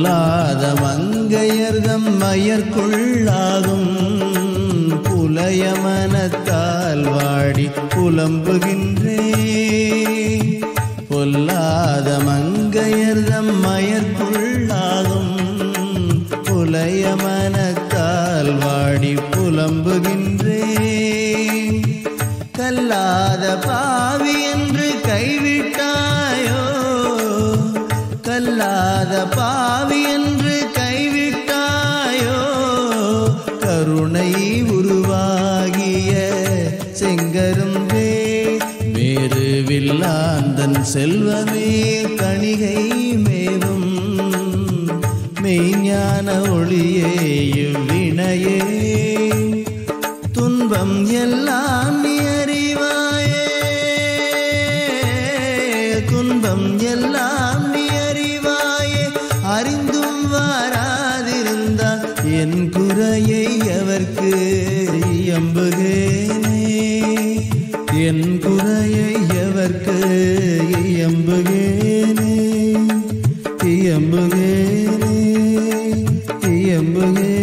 பொல்லாத மங்கையர்தம் மயர்க்குள்ளாகும் புலைய மனத்தால் வாடி புலம்புகின்றே பொல்லாத மங்கையர்தம் மயர்க்குள்ளாகும் புலைய மனத்தால் வாடி புலம்புகின்றே கல்லாத பாவி என்று கைவிட்டாயோ கல்லாத பாவி என்று கைவிட்டாயோ கருணை உருவாகிய செங்கரும்பே வேறு வில்லாந்தன் செல்வமே கணிகை மேவும் மெய்ஞான ஒளியே இவ்வினையே துன்பம் எல்லாம் நீ அறிவாயே துன்பம் எல்லாம் நீ அறிவாயே அறிந்தும் வாராதிருந்தால் என் குறையை எவர்க்கு எம்புகேனே என் குறையை எவர்க்கு எம்புகேனே எம்புகேனே எம்புகேனே